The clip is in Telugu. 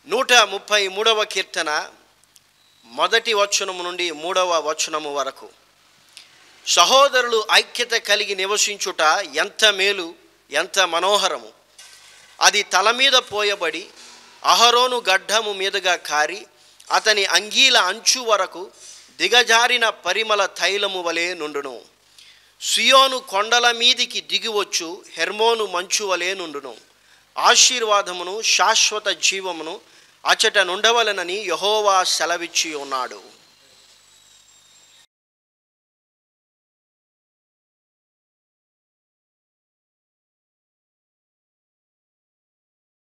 నూట ముప్పై మూడవ కీర్తన మొదటి వచనము నుండి మూడవ వచనము వరకు సహోదరులు ఐక్యత కలిగి నివసించుట ఎంత మేలు ఎంత మనోహరము అది తల మీద పోయబడి అహరోను గడ్డము మీదుగా కారి అతని అంగీల అంచు వరకు దిగజారిన పరిమళ తైలము వలె నుండును సియోను కొండల మీదికి దిగివచ్చు హెర్మోను మంచు వలె నుండును ఆశీర్వాదమును శాశ్వత జీవమును అచట నుండవలనని యహోవా సెలవిచ్చి ఉన్నాడు